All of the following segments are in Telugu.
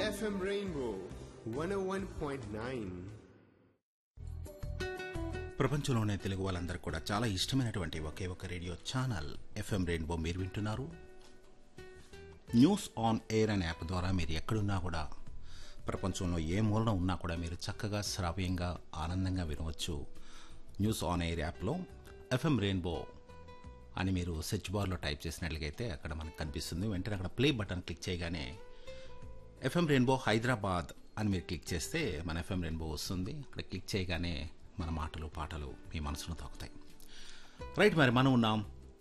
FM Rainbow 101.9. ప్రపంచంలోనే తెలుగు వాళ్ళందరూ కూడా చాలా ఇష్టమైనటువంటి ఒకే ఒక రేడియో ఛానల్ ఎఫ్ఎం రెయిన్బో మీరు వింటున్నారు న్యూస్ ఆన్ ఎయిర్ అనే యాప్ ద్వారా మీరు ఎక్కడున్నా కూడా ప్రపంచంలో ఏ మూలన ఉన్నా కూడా మీరు చక్కగా శ్రావ్యంగా ఆనందంగా వినవచ్చు న్యూస్ ఆన్ ఎయిర్ యాప్లో ఎఫ్ఎం రెయిన్బో అని మీరు సెర్చ్ బార్లో టైప్ చేసినట్లయితే అక్కడ మనకు కనిపిస్తుంది వెంటనే అక్కడ ప్లే బటన్ క్లిక్ చేయగానే ఎఫ్ఎం రెయిన్బో హైదరాబాద్ అని మీరు క్లిక్ చేస్తే మన ఎఫ్ఎం రెయిన్బో వస్తుంది అక్కడ క్లిక్ చేయగానే మన మాటలు పాటలు మీ మనసును తాకుతాయి రైట్ మరి మనం ఉన్నాం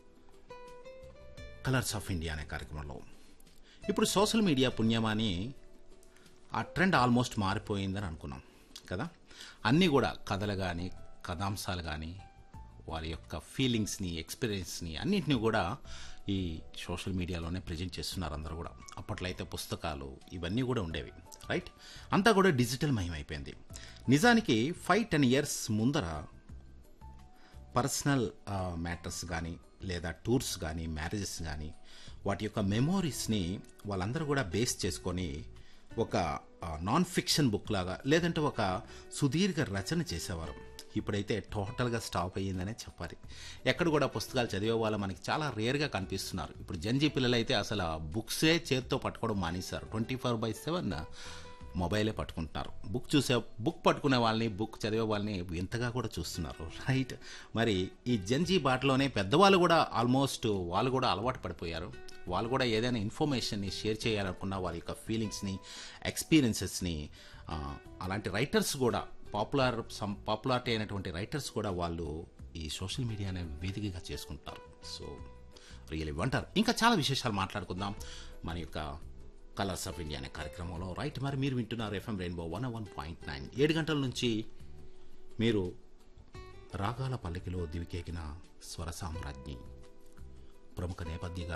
కలర్స్ ఆఫ్ ఇండియా అనే కార్యక్రమంలో ఇప్పుడు సోషల్ మీడియా పుణ్యమాని ఆ ట్రెండ్ ఆల్మోస్ట్ మారిపోయిందని అనుకున్నాం కదా అన్నీ కూడా కథలు కానీ కథాంశాలు కానీ వారి యొక్క ఫీలింగ్స్ని ఎక్స్పీరియన్స్ని అన్నింటినీ కూడా ఈ సోషల్ మీడియాలోనే ప్రజెంట్ చేస్తున్నారు అందరూ కూడా అప్పట్లో అయితే పుస్తకాలు ఇవన్నీ కూడా ఉండేవి రైట్ అంతా కూడా డిజిటల్ మయమైపోయింది నిజానికి ఫైవ్ టెన్ ఇయర్స్ ముందర పర్సనల్ మ్యాటర్స్ కానీ లేదా టూర్స్ కానీ మ్యారేజెస్ కానీ వాటి యొక్క మెమోరీస్ని వాళ్ళందరూ కూడా బేస్ చేసుకొని ఒక నాన్ ఫిక్షన్ బుక్ లాగా లేదంటే ఒక సుదీర్ఘ రచన చేసేవారు ఇప్పుడైతే టోటల్గా స్టాప్ అయ్యిందనే చెప్పాలి ఎక్కడ కూడా పుస్తకాలు చదివే వాళ్ళు మనకి చాలా రేర్గా కనిపిస్తున్నారు ఇప్పుడు జంజీ పిల్లలు అయితే అసలు బుక్సే చేతితో పట్టుకోవడం మానేశారు ట్వంటీ ఫోర్ బై సెవెన్ మొబైలే పట్టుకుంటున్నారు బుక్ చూసే బుక్ పట్టుకునే వాళ్ళని బుక్ చదివే వాళ్ళని ఎంతగా కూడా చూస్తున్నారు రైట్ మరి ఈ జంజీ బాటలోనే పెద్దవాళ్ళు కూడా ఆల్మోస్ట్ వాళ్ళు కూడా అలవాటు పడిపోయారు వాళ్ళు కూడా ఏదైనా ఇన్ఫర్మేషన్ని షేర్ చేయాలనుకున్న వారి యొక్క ఫీలింగ్స్ని ఎక్స్పీరియన్సెస్ని అలాంటి రైటర్స్ కూడా పాపులర్ సమ్ పాపులారిటీ అయినటువంటి రైటర్స్ కూడా వాళ్ళు ఈ సోషల్ మీడియా అనే వేదికగా చేసుకుంటారు సో రియలీ వంటర్ ఇంకా చాలా విశేషాలు మాట్లాడుకుందాం మన యొక్క కలర్స్ ఆఫ్ ఇండియా అనే కార్యక్రమంలో రైట్ మరి మీరు వింటున్నారు FM Rainbow one one point nine ఏడు గంటల నుంచి మీరు రాగాల పల్లకిలో దివికెక్కిన స్వర సామ్రాజ్ఞి ప్రముఖ నేపథ్య